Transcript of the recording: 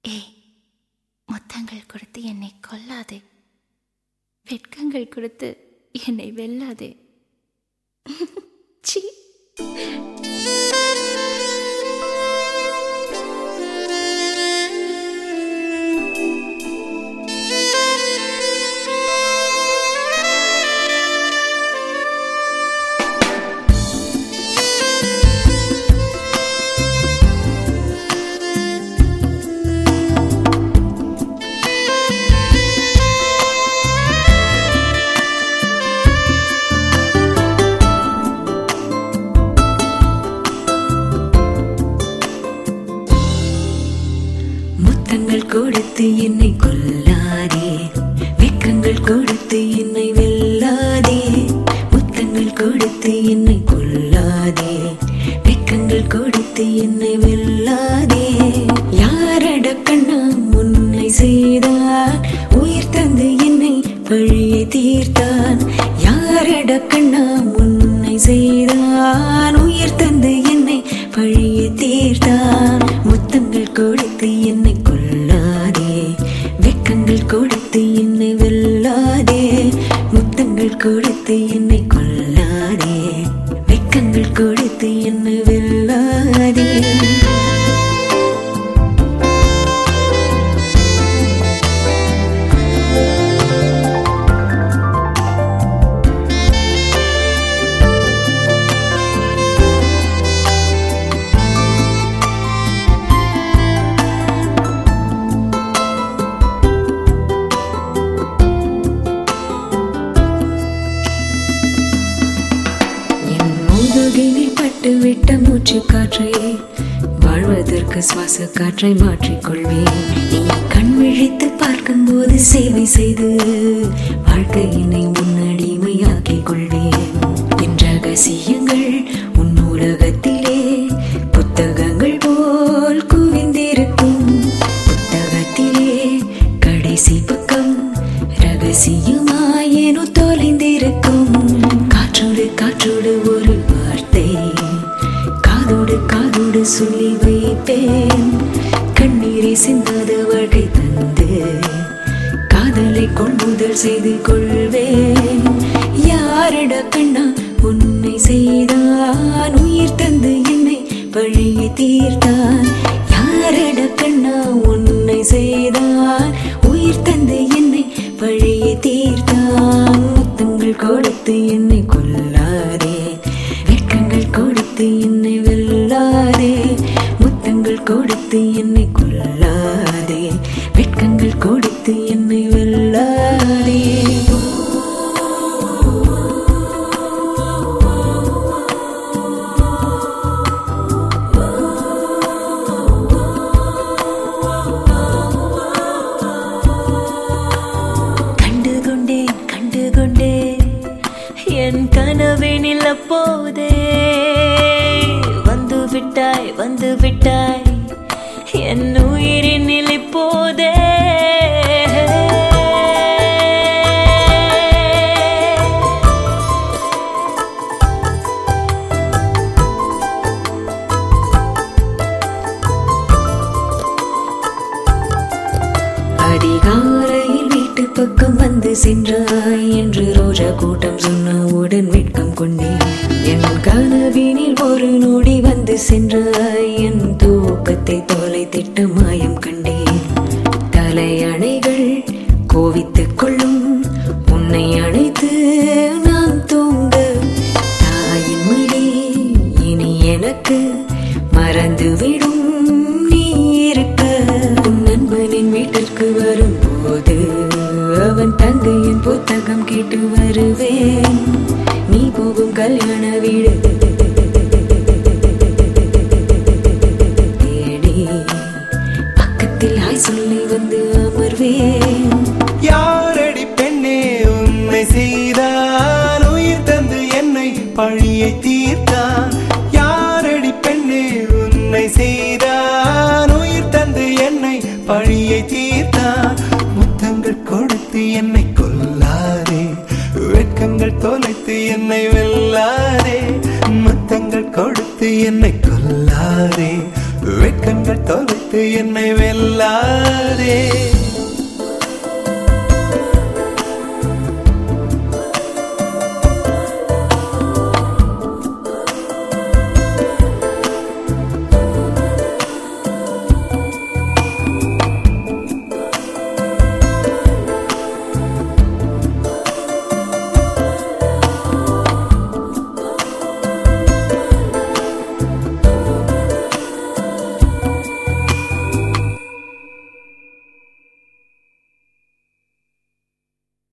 ஏய் முத்தங்கள் கொடுத்து என்னை கொல்லாதே வெட்கங்கள் கொடுத்து என்னை வெல்லாதே சீ முத்தங்கள் கொடுத்து என்னை கொல்லாதே வெக்கங்கள் கொடுத்து என்னை வெல்லாதே முத்தங்கள் கொடுத்து என்னை கொல்லாதே வெக்கங்கள் கொடுத்து என்னை வெல்லாதே யாரட கண்ணா முன்னை செய்தான் உயிர் தந்து என்னை பழியை தீர்த்தான் யாரட கண்ணா முன்னை செய்தான் உயிர் தந்து என்னை பழியை தீர்த்தான் முத்தங்கள் கொடுத்து என்னை கொல்லாதே வெக்கங்கள் கொடுத்து என்னை வெல்லாதே முத்தங்கள் கொடுத்து என்னை கொல்லாதே வெக்கங்கள் கொடுத்து என்னை வெல்லாதே என் முதுகினில் பட்டுவிட்ட மூச்சு காற்றை வாழ்வதற்கு சுவாச காற்றை மாற்றிக்கொள்வேன் நீ கண் விழித்து பார்க்கும்போது சேவை செய்து வாழ்க்கையினை முன்னடிமையாக்கிக் கொள்வேன் என் ரகசியங்கள் உன் நூலகத்திலே புத்தகங்கள் போல் குவிந்திருக்கும் புத்தகத்திலே கடைசி பக்கம் ரகசியமாயேனோ தொலைந்திருக்கும் காற்றோடு காற்றோடு ஒரு வார்த்தை காதோடு காதோடு சொல்லி வைப்பேன் கண்ணீரை சிந்தாத வாழ்க்கை தந்து காதலை கொள்முதல் செய்து கொள்வேன் யாரட கண்ணா உன்னை செய்தான் உயிர் தந்து என்னை பழியை தீர்த்தான் யாரட கண்ணா உன்னை செய்தான் உயிர் தந்து என்னை பழியை தீர்த்தான் முத்தங்கள் கொடுத்து என்னை கொல்லாதே வெட்கங்கள் கொடுத்து என்னை வெல்லாதே முத்தங்கள் கொடுத்து என்னை கொல்லாதே வெட்கங்கள் கொடுத்து என்னை வெல்லாதே கண்டுகொண்டேன் கண்டுகொண்டேன் என் கனவினில் அப்போதே வந்து விட்டாய் வந்து விட்டாய் என் உயிரினில் இப்போதே அதிகாலையில் வீட்டு பக்கம் வந்து சென்றாய் என்று ரோஜா கூட்டம் சொன்னவுடன் வெட்கம் கொண்டேன் என் கனவினில் ஒரு நொடி வந்து சென்றாய் என் தூக்கத்தை தொலை திட்ட மாயம் கண்டேன் தலையணைகள் கோவித்துக் கொள்ளும் உன்னை அழைத்து நான் தூங்க தாயின் மடி இனி எனக்கு மறந்துவிடும் நீ இருக்க உன் நண்பனின் வீட்டிற்கு வரும்போது அவன் தங்கையின் புத்தகம் கேட்டு வருவேன் நீ போகும் கல்யாண வீடு தேடி பக்கத்தில் ஆய் சொல்லி வந்து அமர்வேன் யாரடி பெண்ணே உன்னை செய்தான் உயிர் தந்து என்னை பழியை தீர்த்தான் யாரடி பெண்ணே உன்னை செய்தான் உயிர் தந்து என்னை பழியை தீர்த்தான் முத்தங்கள் கொடுத்து என்னை கொல்லாதே வெட்கங்கள் தொலைத்து என்னை வெல்லாதே முத்தங்கள் கொடுத்து என்னை கொல்லாதே வெட்கங்கள் தொலைத்து பார்த்து என்னை வெல்லாதே